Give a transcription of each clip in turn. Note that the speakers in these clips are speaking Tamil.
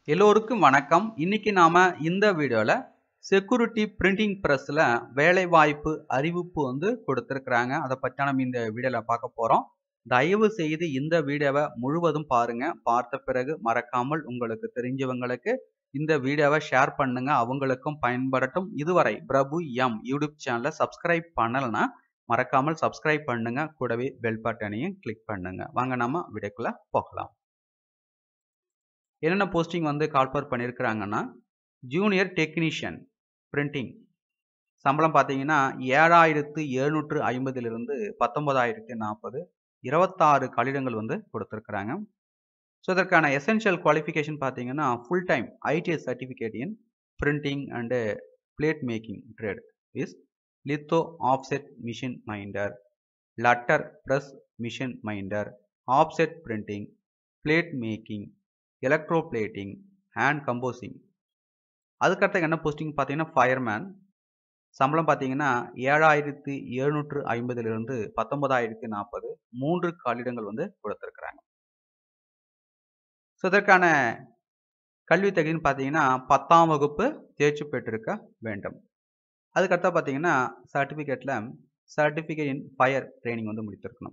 எல்லோருக்கும் வணக்கம் இன்னைக்கு நாம இந்த வீடியோல செக்யூரிட்டி பிரிண்டிங் பிரஸ்ல வேலைவாய்ப்பு அறிவிப்பு வந்து கொடுத்துருக்குறாங்க அதை பற்றி நம்ம இந்த வீடியோல பார்க்க போறோம் தயவு செய்து இந்த வீடியோவை முழுவதும் பாருங்க பார்த்த பிறகு மறக்காமல் உங்களுக்கு தெரிஞ்சவங்களுக்கு இந்த வீடியோவை ஷேர் பண்ணுங்க அவங்களுக்கும் பயன்படட்டும் இதுவரை பிரபு எம் யூடியூப் சேனலை சப்ஸ்கிரைப் பண்ணலைன்னா மறக்காமல் சப்ஸ்கிரைப் பண்ணுங்க கூடவே பெல் பட்டனையும் கிளிக் பண்ணுங்க வாங்க நம்ம வீடியோக்குள்ள போகலாம் என்னென்ன போஸ்டிங் வந்து கால்பர் பண்ணியிருக்கிறாங்கன்னா ஜூனியர் டெக்னீஷியன் பிரிண்டிங் சம்பளம் பார்த்தீங்கன்னா ஏழாயிரத்து எழுநூற்று ஐம்பதிலிருந்து பத்தொன்பதாயிரத்தி நாற்பது இருபத்தாறு கட்டிடங்கள் வந்து கொடுத்துருக்குறாங்க ஸோ இதற்கான எசென்ஷியல் குவாலிஃபிகேஷன் பார்த்தீங்கன்னா full time ITS certificate in printing and plate making trade is litho offset machine minder letter press machine minder offset printing plate making electroplating hand composing அதுக்கடுத்து என்ன போஸ்டிங் பார்த்தீங்கன்னா ஃபயர்மேன் சம்பளம் பார்த்தீங்கன்னா ஏழாயிரத்தி எழுநூற்று ஐம்பதிலிருந்து பத்தொன்பதாயிரத்தி நாற்பது மூன்று காலிடங்கள் வந்து கொடுத்துருக்குறாங்க ஸோ இதற்கான கல்வி தகுதின்னு பார்த்தீங்கன்னா பத்தாம் வகுப்பு தேர்ச்சி பெற்றிருக்க வேண்டும் அதுக்கடுத்தா பார்த்தீங்கன்னா சர்டிஃபிகேட்டில் சர்டிஃபிகேட் இன் ஃபயர் ட்ரைனிங் வந்து முடித்திருக்கணும்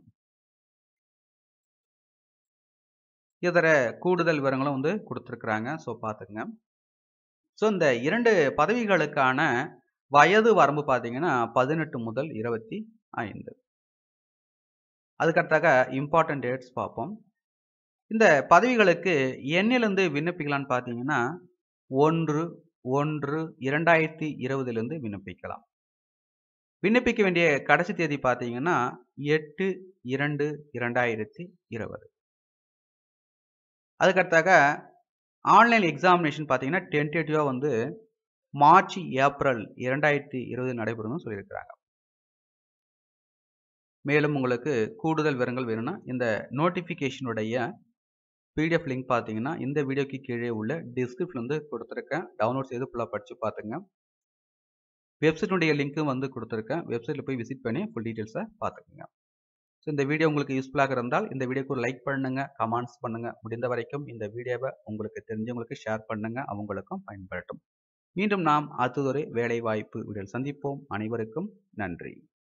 இதர கூடுதல் விவரங்களும் வந்து கொடுத்துருக்குறாங்க ஸோ பார்த்துக்குங்க ஸோ இந்த இரண்டு பதவிகளுக்கான வயது வரம்பு பார்த்தீங்கன்னா பதினெட்டு முதல் இருபத்தி ஐந்து அதுக்கடுத்தாக இம்பார்ட்டன்ட் டேட்ஸ் பார்ப்போம் இந்த பதவிகளுக்கு எண்ணிலிருந்து விண்ணப்பிக்கலான்னு பார்த்தீங்கன்னா ஒன்று ஒன்று இரண்டாயிரத்தி இருபதுலேருந்து விண்ணப்பிக்கலாம் விண்ணப்பிக்க வேண்டிய கடைசி தேதி பார்த்தீங்கன்னா எட்டு இரண்டு இரண்டாயிரத்தி இருபது அதுக்கடுத்தாக ஆன்லைன் எக்ஸாமினேஷன் பார்த்தீங்கன்னா டென்டேட்டிவாக வந்து மார்ச் ஏப்ரல் இரண்டாயிரத்தி இருபது நடைபெறும்னு சொல்லியிருக்கிறாங்க மேலும் உங்களுக்கு கூடுதல் விவரங்கள் வேணும்னா இந்த நோட்டிஃபிகேஷனுடைய பிடிஎஃப் லிங்க் பார்த்தீங்கன்னா இந்த வீடியோக்கு கீழே உள்ள டிஸ்கிரிப்ஷன் வந்து கொடுத்துருக்கேன் டவுன்லோட் செய்து ஃபுல்லாக படித்து பார்த்துங்க வெப்சைட்டுடைய லிங்க்கும் வந்து கொடுத்துருக்கேன் வெப்சைட்டில் போய் விசிட் பண்ணி ஃபுல் டீட்டெயில்ஸை பார்த்துக்குங்க ஸோ இந்த வீடியோ உங்களுக்கு யூஸ்ஃபுல்லாக இருந்தால் இந்த வீடியோக்கு லைக் பண்ணுங்க கமெண்ட்ஸ் பண்ணுங்க முடிந்த வரைக்கும் இந்த வீடியோவை உங்களுக்கு தெரிஞ்சவங்களுக்கு ஷேர் பண்ணுங்க அவங்களுக்கும் பயன்படட்டும் மீண்டும் நாம் அடுத்ததொரு வேலை வாய்ப்பு வீடியோ சந்திப்போம் அனைவருக்கும் நன்றி